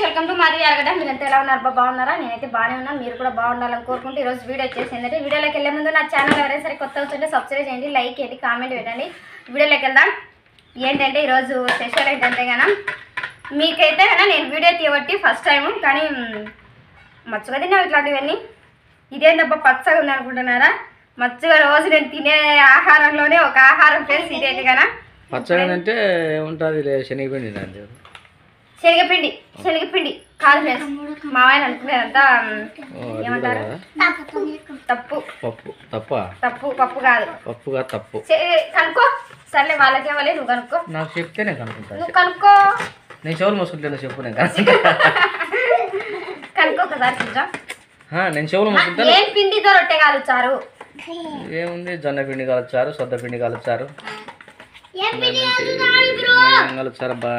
Welcome to మాది అడగడ మీరంతా ఎలా ఉన్నారు బా బాగున్నారా నేనైతే బాగానే ఉన్నాను మీరు కూడా బాగుండాలని కోరుకుంటూ ఈరోజు వీడియో వచ్చేసి ఏంటంటే వీడియోలోకి వెళ్ళే ముందు నా ఛానల్ ఎవరైనా సరే కొత్త వచ్చింటే సబ్స్క్రైబ్ చేయండి లైక్ చేయండి కామెంట్ పెట్టండి వీడియోలోకి వెళ్దాం ఏంటంటే ఈరోజు స్పెషల్ ఏంటంటే కన్నా మీకైతే కన్నా నేను వీడియో తీయబట్టి ఫస్ట్ టైం కానీ మ్, మచ్చుగా తిన్నాం ఇట్లాంటివన్నీ ఇదేంటబ్బా పచ్చగా ఉంది అనుకుంటున్నారా మచ్చుగా రోజు నేను తినే ఆహారంలోనే ఒక ఆహారం ఫ్రెండ్స్ ఇదేంటి కదా పచ్చగా అంటే ఉంటుంది లే శనగపిండి దాని శనగపిండి శనగపిండి కాదు ఫ్రెండ్స్ మా ఆయన అనుకునేదంతా మ్, ఓ, అది కూడా ఏమంటారు కదా? తప్పు పప్పు తప్ప తప్పు పప్పు కాదు పప్పుగా తప్పు చే- కనుక్కో సర్లే వాళ్ళకేమలే నువ్వు కనుక్కో నాకు చెప్తే నేను కనుక్కుంటా నువ్వు కనుక్కో నేను చెవులు మూసుకుంటాను చెప్పు నేను కనుక్కుంటా కనుక్కో ఒకసారి కొంచెం ఆ, నేను చెవులు మూసుకుంటాను ఏం పిండితో రొట్టె కాలుచారు ఏముంది జొన్న పిండి కలుపుతారు సొద్ద పిండి కలుపుతారు ఏం కలుపుతారు అబ్బా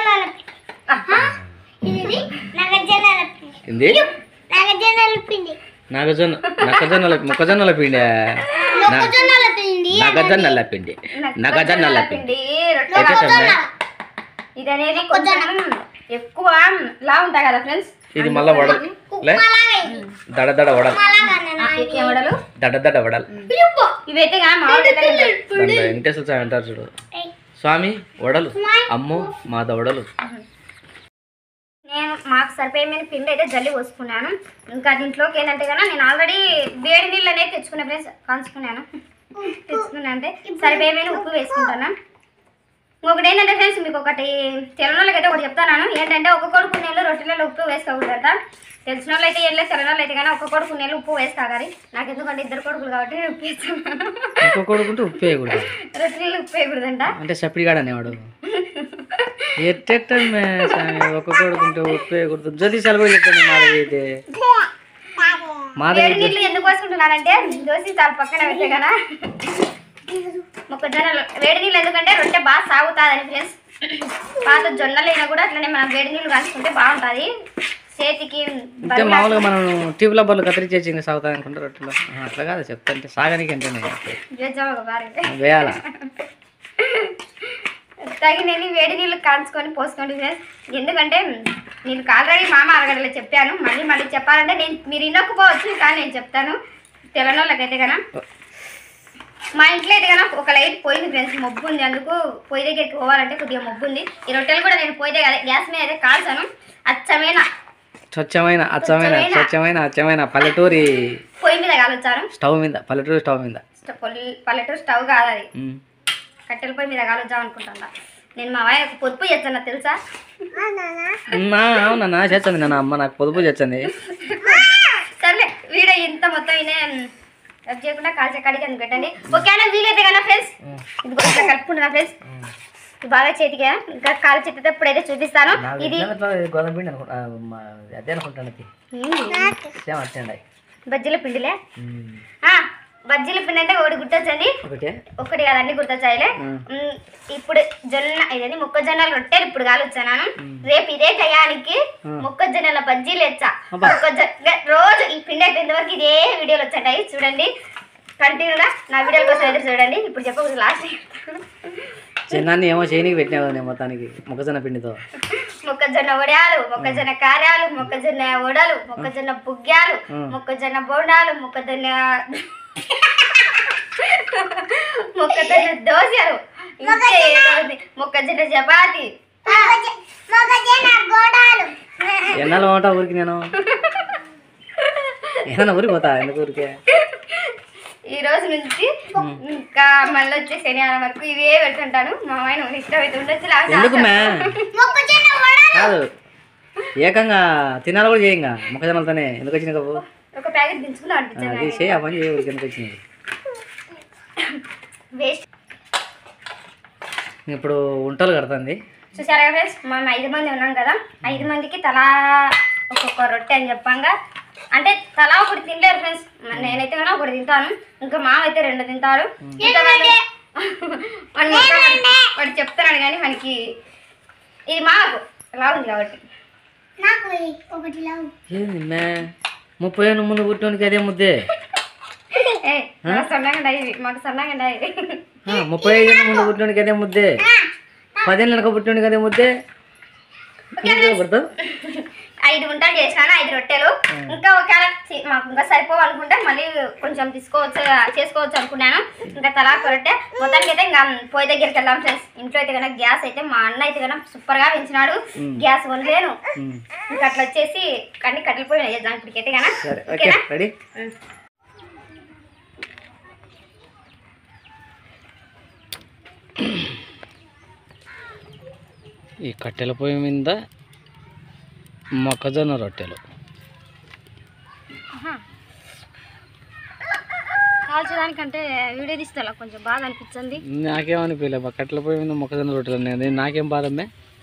ఏంది నాగజొన్న నక్కజొన్నల మొక్కజొన్నల పిండి నగజొన్నల పిండి నగజొన్నల పిండి రొట్టె అయితే చెప్పండి. ఇది అనేది కొంచెం ఎక్కువ లా ఉంటాయి కదా ఫ్రెండ్స్ ఇది మళ్ళా వడలు లే దడ దడ వడలు ఏ వడలు దడ దడ వడలు ఇవైతే కా మామిడి దాంట్లో వెంకటేశ్వర స్వామి అంటారు చూడు స్వామి వడలు అమ్మో మాద వడలు నేను మాకు సరిపోయే పిండి అయితే జల్లి పోసుకున్నాను ఇంకా దీంట్లోకి ఏంటంటే కన్నా నేను ఆల్రెడీ వేడి నీళ్ళు అనేది తెచ్చుకున్నా ఫ్రెండ్స్ కాంచుకున్నాను తెచ్చుకున్నా అంటే సరిపోయే ఉప్పు వేసుకుంటాను ఇంకొకటి ఏంటంటే ఫ్రెండ్స్ మీకు ఒకటి తెలియని వాళ్ళకైతే ఒకటి చెప్తాను ఏంటంటే ఒక కొడుకు నీళ్ళు రొట్టెలలో ఉప్పు వేసుకోకూడదట తెలిసిన వాళ్ళు అయితే ఏం లేదు తెలియని వాళ్ళు అయితే కానీ ఒక కొడుకు నీళ్ళు ఉప్పు వేసుకోగాలి నాకు ఎందుకంటే ఇద్దరు కొడుకులు కాబట్టి నేను ఉప్పు వేస్తాను ఇంకో కొడుకుంటే ఉప్పు వేయకూడదు రొట్టెలలో ఉప్పు వేయకూడదంట అంటే సప్పిడిగాడు అనేవాడు ఎట్టెట్ట మే స్వామి ఒక కొడుకుంటే ఉప్పు వేయకూడదు జ్యోతిషాలు కూడా చెప్పండి మాది అయితే మాది వేడి నీళ్ళు ఎందుకు పోసుకుంటున్నానంటే దోశ చాలా పక్కన పెట్టే కదా మొక్కజొన్నలు వేడి నీళ్ళు ఎందుకంటే రొట్టె బాగా సాగుతుందని ఫ్రెండ్స్ పాత జొన్నలు అయినా కూడా అట్లనే మనం వేడి నీళ్ళు కాల్చుకుంటే బాగుంటుంది చేతికి అంటే మామూలుగా మనం ట్యూబ్ లబ్బర్లు కత్తిరించేసి ఇంకా సాగుతాయి అనుకుంటారు రొట్టెలో ఆహా, అట్లా కాదు చెప్తాంటే సాగానికి అంటే నేను వేద్దాం ఒక బాగా వేయాలా తగినన్ని వేడి నీళ్ళు కాల్చుకొని పోసుకోండి ఫ్రెండ్స్ ఎందుకంటే నేను ఆల్రెడీ మామ అరగడలో చెప్పాను మళ్ళీ మళ్ళీ చెప్పాలంటే నేను మీరు వినకపోవచ్చు కానీ నేను చెప్తాను తెలంగాణ వాళ్ళకైతే కదా మా ఇంట్లో అయితే కదా ఒక లైట్ పోయింది ఫ్రెండ్స్ మబ్బు ఉంది అందుకు పొయ్యి దగ్గరికి పోవాలంటే కొద్దిగా మబ్బు ఉంది ఈ రొట్టెలు కూడా నేను పొయ్యి దగ్గర గ్యాస్ మీద అయితే కాల్చాను అచ్చమైన స్వచ్ఛమైన అచ్చమైన స్వచ్ఛమైన. స్వచ్ఛమైన అచ్చమైన పల్లెటూరి పొయ్యి మీద కాల్చాను స్టవ్ మీద పల్లెటూరి స్టవ్ మీద స్ట- పొల్- పల్లెటూరు స్టవ్ కాదు అది ఉమ్. కట్టెల పొయ్యి మీద కాలుద్దాం అనుకుంటున్నా నేను మా వాయకు పొదుపు చేస్తాను తెలుసా అమ్మా, అవునన్నా చేస్తుంది నాన్న అమ్మ నాకు పొదుపు చేస్తుంది సర్లే వీడియో ఇంత మొత్తం ఇనే కట్ చేయకుండా కాల్చే కాడికి అందుకు పెట్టండి ఓకేనా వీలైతే కదా ఫ్రెండ్స్ ఇది కూడా ఇట్లా కలుపుకుంటున్నా ఫ్రెండ్స్ ఇది బాగా చేతికి ఇంకా కాలు చేసేటప్పుడు అయితే చూపిస్తాను ఇది గోధుమ పిండి అనుకుంటా అదే అనుకుంటాను ఏంది? సేమ్ అట్టండి బజ్జీల పిండిలే ఆ, బజ్జీల పిండి అంటే ఒకటి గుర్తొచ్చండి ఒకటే ఒకటి కదండి గుర్తొచ్చాయిలే మ్మ్. మ్మ్, ఇప్పుడు జొన్న ఇదని మొక్కజొన్నలు రొట్టెలు ఇప్పుడు కాలుచ్చాను రేపు ఇదే టయానికి మొక్కజొన్నల బజ్జీలు వచ్చా అబ్బా. మొక్కజొన్న రోజు ఈ పిండి అయిపోయిన వరకు ఇదే వీడియోలు వచ్చాయి చూడండి కంటిన్యూగా నా వీడియోల కోసం ఎదురు చూడండి ఇప్పుడు చెప్పకూడదు లాస్ట్ చిన్నాన్ని ఏమో చేయనికి పెట్టినావు నేను మొత్తానికి మొక్కజొన్న పిండితో మొక్కజొన్న వడియాలు మొక్కజొన్న కారాలు మొక్కజొన్న వడలు మొక్కజొన్న పుగ్యాలు మ్మ్. మొక్కజొన్న బోండాలు మొక్కజొన్న మొక్కజొన్న దోశలు ఇంకా ఏదో ఉంది. మొక్కజొన్న చపాతి ఎన్నాళ్ళు ఉంటా ఊరికి నేను ఏమన్నా ఊరికి పోతా ఎందుకు ఊరికే ఈ రోజు నుంచి ఇంకా మళ్ళీ వచ్చే శనివారం వరకు ఇవే పెడుతుంటాను మా ఆయన ఇష్టమైతే ఉండొచ్చు ఎందుకు లేకపోతే మ్యా కాదు ఏకంగా తినాలి కూడా చేయంగా మొక్కజొన్నలతోనే ఎందుకు వచ్చిన కప్పు ఒక ప్యాకెట్ దించుకుని అనిపించాను అది చేయి ఆ పని చేయ ఊరికి ఎందుకు వచ్చింది వేస్ట్ ఇప్పుడు వంటలు కడుతుంది చూసారా ఫ్రెండ్స్ మనం ఐదు మంది ఉన్నాం కదా ఐదు మందికి తలా ఒక్కొక్క రొట్టె అని చెప్పంగా అంటే తలా ఒకటి తినలేరు ఫ్రెండ్స్ నేనైతే కన్నా ఒకటి తింటాను ఇంకా మామ అయితే రెండు తింటారు ఇంకా వాళ్ళు- వాడు మొత్తం వాడు చెప్తున్నాడు కానీ మనకి ఇది మాకు ఎలా ఉంది కాబట్టి ఏంది మ్యా ముప్పై ఏళ్ళ ముందు పుట్టినోనికి అదే ముద్దే ఏ మాకు సన్నగా ఉండేది మాకు సన్నగా ఉండేది ఆ, ముప్పై ఐదు ఏళ్ళ ముందు పుట్టినోనికి అదే ముద్దే పదేళ్ళ వెనక పుట్టినోనికి అదే ముద్దే నీకు ఎలా పుడతావు ఐదు గుంటలు చేసినాను ఐదు రొట్టెలు ఇంకా ఒకవేళ చి- మాకు ఇంకా సరిపోవు అనుకుంటే మళ్ళీ కొంచెం తీసుకోవచ్చు చేసుకోవచ్చు అనుకున్నాను ఇంకా తలా ఒక రొట్టె మొత్తానికి అయితే ఇంకా పొయ్యి దగ్గరికి వెళ్దాం ఫ్రెండ్స్ ఇంట్లో అయితే కనుక గ్యాస్ అయితే మా అన్న అయితే కనుక సూపర్ గా పెంచినాడు గ్యాస్ కొనలేను ఉమ్. ఇంకా అట్లా వచ్చేసి కన్నీ కట్టెలు పోయి చేద్దాం ఇప్పటికైతే కనుక సరే ఓకే ఓకేనా రెడీ ఈ కట్టెల పొయ్యి మీద మొక్కజొన్న రొట్టెలు కాల్చడానికంటే వీడియో తీస్తా కొంచెం బాధ అనిపించింది నాకేమనిపించలే బా కట్టెల పొయ్యి మీద మొక్కజొన్న రొట్టెలు ఉన్నాయి నాకేం బాధమ్మే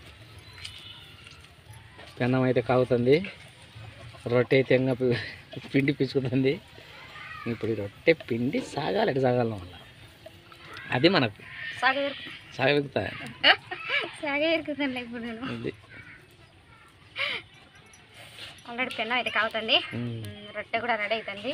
పెన్నం అయితే కాగుతుంది రొట్టె అయితే ఇంకా పి- పిండి పిచ్చుకుతుంది ఇప్పుడు ఈ రొట్టె పిండి సాగాలి ఎటు సాగాలి వల్ల అది మనకు సాగ సాగలుగుతా సాగ ఇరుకుతాను ఇప్పుడు నేను ఇది ఆల్రెడీ పెన్నం అయితే కాగుతుంది ఉమ్. ఉమ్, రొట్టె కూడా రెడీ అవుతుంది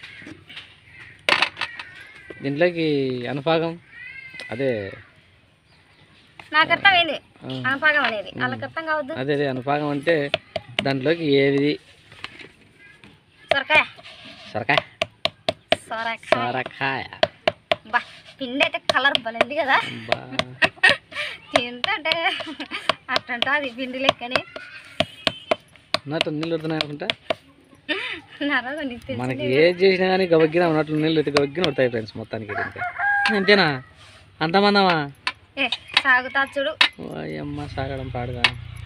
దీంట్లోకి అనుపాగం అదే నాకు అర్థమైంది ఆ, అనపాగం అనేది వాళ్ళకి అర్థం కావద్దు అదే అదే అనుపాగం అంటే దాంట్లోకి ఏది సొరకాయ సొరకాయ సొరకాయ సొరకాయ బా పిండి అయితే కలర్ బలింది కదా బా తింటే అట్లంటే అది పిండి లెక్కని ఉన్నట్టు నీళ్ళు వస్తున్నాయి అనుకుంటా నరదు నీకు తెలుసు మనకి ఏది చేసినా కానీ గవగ్గిన ఉన్నట్లు నీళ్ళు అయితే గవగ్గిన వస్తాయి ఫ్రెండ్స్ మొత్తానికి అయితే ఇంకా అంతేనా అంతమందమా ఏ సాగుతా చూడు అమ్మ సాగడం పాడుగా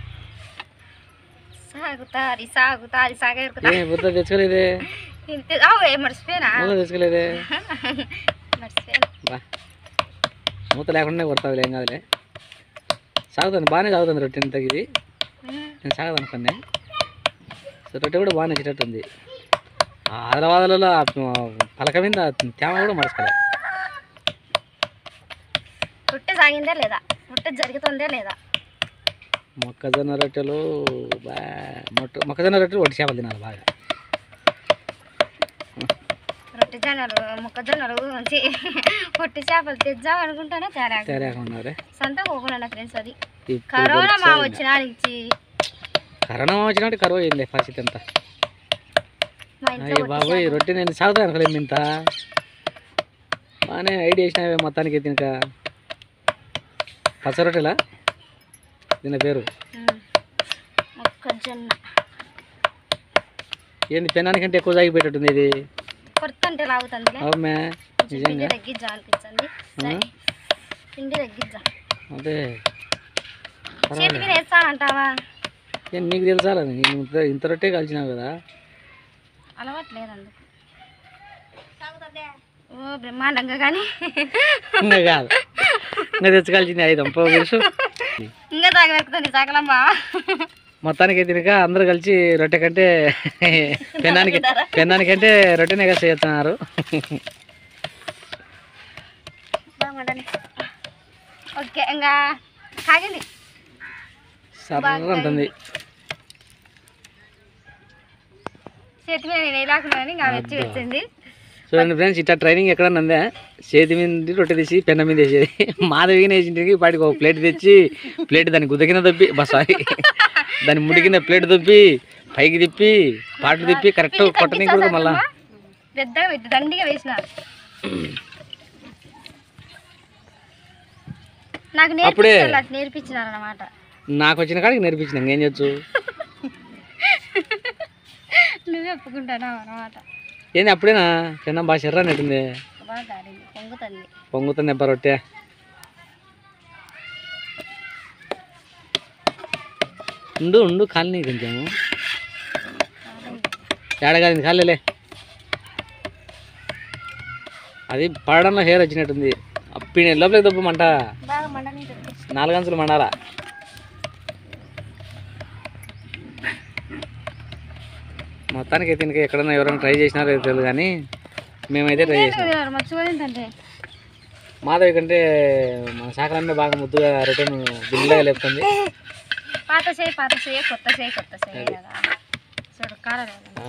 సాగుతాది సాగుతాది సాగ ఇరుకుతా ఏ బుద్ధ తెచ్చుకోలేదే ఇంతే అవు ఏ మర్చిపోయినా మూత తెచ్చుకోలేదే మర్చిపోయినా బా మూత లేకుండా కొడతాది ఏం కాదులే సాగుతుంది బాగానే సాగుతుంది రొట్టె ఇంతకి ఇది ఉమ్, నేను సాగదు అనుకున్నా సో రొట్టె కూడా బాగానే వచ్చేటట్టుంది ఆ ఆదరవాదలలో ఆ పలక మీద తేమ కూడా మరచుకోలేదు రొట్టె సాగిందే లేదా రొట్టె జరుగుతుందే లేదా మొక్కజొన్న రొట్టెలు బా మొట్ట మొక్కజొన్న రొట్టెలు వట్టి చేపలు తినాలి బాగా రొట్టె జొన్నలు మొక్కజొన్నలు చి, పొట్టి చేపలు తెద్దాం అనుకుంటానే తేడా తేడాగా ఉన్నారే సంత పోకుండా ఫ్రెండ్స్ అది ఇప్పుడు కరోనా మా దొరికితే వచ్చిన నుంచి కరోనా వచ్చినట్టు కరువు అయింది పరిస్థితి అంతా మా ఇంట్లో అయ్యి బాబోయ్ రొట్టె నేను సాగుతాను అనుకోలేదు ఇంత బాగానే ఐడియా వేసినావే మొత్తానికి తినక పచ్చ రొట్టెలా దీని పేరు ఉమ్, మొక్కజొన్న ఏంది పెనానికంటే ఎక్కువ సాగిపోయేటట్టుంది ఇది కొత్త అంటే లాగుతుందిలే అవుమే కొంచెం పిండి నిజంగా తగ్గిద్దాం అనిపించింది సరే ఆ? పిండి తగ్గిద్దాం అదే చేతి పర్వాలేదు మీద వేస్తానంటావా ఏం నీకు తెలుసా నేను ఇంత- ఇంత రొట్టె కాల్చినావు కదా అలవాటు లేదు అందుకు ఓ బ్రహ్మాండంగా కానీ ఇంకా కాదు ఇంకా తెచ్చుకాల్చింది ఐదు అంప తెలుసు ఇంకా తాగి వెతుకుతుంది సకలమ్మా మొత్తానికి తినక అందరూ కలిసి రొట్టె కంటే పెన్నానికి పెన్నానికంటే రొట్టెనే కలిసి చేస్తున్నారు బాగుండని ఓకే ఇంకా కాగింది సర్ర ఉంటుంది చేతి మీద నేను వేయలేకుండా ఇంకా వచ్చి వచ్చింది చూడండి ఫ్రెండ్స్ ఇట్లా ట్రైనింగ్ ఎక్కడన్నా ఉందా చేతి మీద రొట్టె తీసి పెన్న మీద వేసేది మాధవి వేసింటికి వాటికి ఒక ప్లేట్ తెచ్చి ప్లేట్ దాన్ని గుద్ద కింద దొబ్బి బా సారీ దాని ముడి కింద ప్లేట్ దొబ్బి పైకి తిప్పి పాటలు తిప్పి కరెక్ట్ కొట్టని కూడా మళ్ళా పెద్దగా పెద్ద దండిగా వేసిన నాకు అప్పుడే- నేర్పించారు నేర్పించినారు అనమాట నాకు వచ్చిన కాడికి నేర్పించిన ఇంకేం చేయొచ్చు నువ్వే ఒప్పుకుంటున్నావు అనమాట ఏంది అప్పుడేనా చిన్న బాగా శర్రా నెట్టింది బాగా కారింది పొంగుతుంది పొంగుతుంది అబ్బా రొట్టె ఉండు ఉండు కాలనీ కొంచెం ఏడగాది కాలేలే అది పడడంలో హెయిర్ వచ్చినట్టుంది అప్పి లోపలికి దొబ్బమంట బాగా మండని నాలుగంచులు మండాలా మొత్తానికి అయితే ఇంకా ఎక్కడన్నా ఎవరైనా ట్రై చేసినారో ఏదో తెలియదు కానీ మేమైతే ట్రై చేసినాం మర్చిపోయి ఏంటంటే మాధవి కంటే మన శాఖలన్నీ బాగా ముద్దుగా రిటర్న్ బిల్లగా లేపుతుంది పాత చేయి పాత చేయి కొత్త చేయి కొత్త చేయి కదా చూడు కారం ఆ.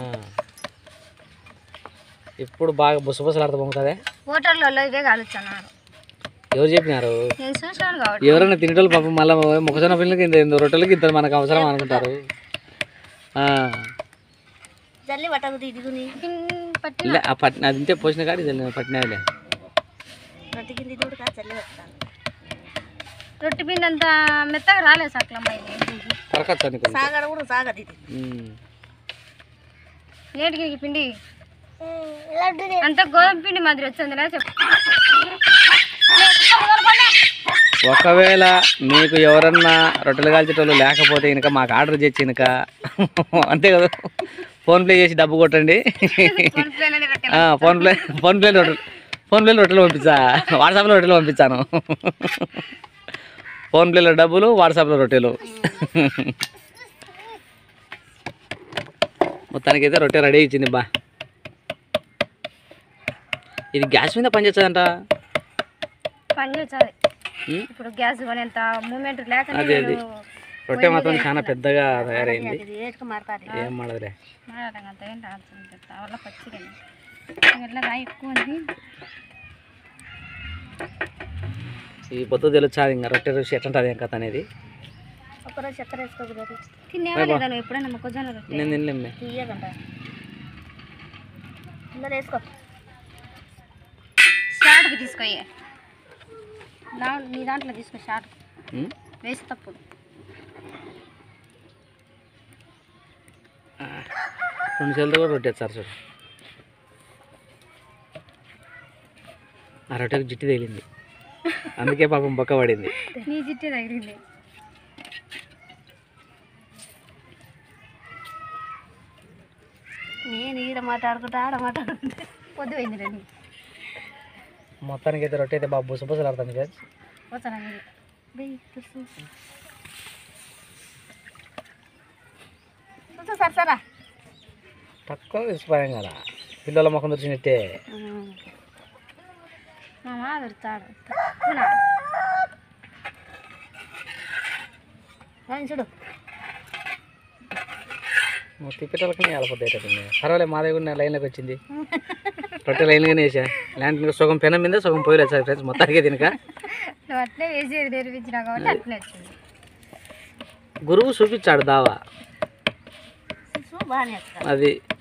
ఇప్పుడు బాగా బుస బుసలాడుతూ పొంగుతుంది హోటల్లో ఇవే కాలుస్తున్నారు ఎవరు చెప్పినారు నేను చూసాను కాబట్టి ఎవరైనా తినేటోళ్ళు పాపం మళ్ళీ మొక్కజొన్న పిల్లలకి ఇంత ఇంత రొట్టెలకి ఇంత మనకు అవసరం అనుకుంటారు ఆ. జల్లి పట్టదు ఇదిగుని పట్టిన లే ఆ పట్టిన అది ఇంతే పోసిన కాడి పట్టినవిలే రొట్టె కింద ఇది కూడా జల్లి పెడతాను రొట్టె పిండి అంత మెత్తగా రాలేదు సక్లమ్మ ఇది కరకచ్చు అని కొంచెం. సాగడ కూడా సాగదు ఇది ఉమ్. నేటికి ఈ పిండి అంత గోధుమ పిండి మాదిరి వచ్చిందిరా చెప్పు ఒకవేళ మీకు ఎవరన్నా రొట్టెలు కాల్చేటోళ్ళు లేకపోతే కనుక మాకు ఆర్డర్ చేసి కనుక అంతే కదా ఫోన్పే చేసి డబ్బు కొట్టండి ఫోన్ పే లోనే రొట్టె ఆ, ఫోన్పే ఫోన్పే రొట్టెలు ఫోన్పేలో రొట్టెలు పంపించా వాట్సాప్లో రొట్టెలు పంపించాను ఫోన్పేలో డబ్బులు వాట్సాప్లో రొట్టెలు మొత్తానికైతే రొట్టె రెడీ ఇచ్చింది బా ఇది గ్యాస్ మీద పనిచేస్తుందంట పని చేస్తుంది ఉం? ఇప్పుడు గ్యాస్ కొనేంత మూమెంట్ లేక అదే అది రొట్టె మాత్రం చాలా పెద్దగా తయారైంది ఇది వేసుకు మారుతుంది ఏం మాడదులే మాట్లాడటం అంత ఏం రాల్సింది వల్ల పచ్చిగా ఎట్లా రాయి ఎక్కువ ఉంది ఈ పొత్తు తెలుసా ఇంకా రొట్టె రుచి ఎట్లుంటుంది ఏం కథ అనేది ఒకరోజు చక్కెర వేసుకోకూడదు తినేవా లేదా నువ్వు ఎప్పుడైనా మొక్కజొన్న రొట్టె నేను తినలేమ్మే తీయకంట ఇందులో వేసుకో షార్ట్కి తీసుకోయే నా నీ దాంట్లో తీసుకో షార్ట్ ఉం? వేసి తప్పుడు రెండు చేతులతో కూడా రొట్టె సార్ చూడు ఆ రొట్టెకి జిట్టి తగిలింది అందుకే పాపం బొక్క పడింది నీ జిట్టే తగిలింది నేను ఈడ మాట్లాడుకుంటా ఆడ మాట్లాడుకుంటా పొద్దు పోయింది రండి మొత్తానికి అయితే రొట్టె అయితే బాగా బుస బుసలు ఆడుతుంది కదా పోతాను మీరు చూసా సరే సరా తక్కువ విసిపోయాం కదా పిల్లల ముఖం తెచ్చినట్టే మా మామ దొరుకుతాడు తక్కువ చూడు తిప్పేటోళ్ళకి వెళ్ళిపోతాయి పర్వాలేదు మా దగ్గర లైన్లోకి వచ్చింది రొట్టె లైన్గానే వేసా ల్యాండ్ సగం పెనం మీద సగం పోయలేదు సార్ ఫ్రెండ్స్ మొత్తానికి తినక నువ్వు అట్లే వేసేది నేర్పించినావు కాబట్టి అట్లే వచ్చింది గురువు చూపించాడు దావా చూసు బాగానే వేస్తా అది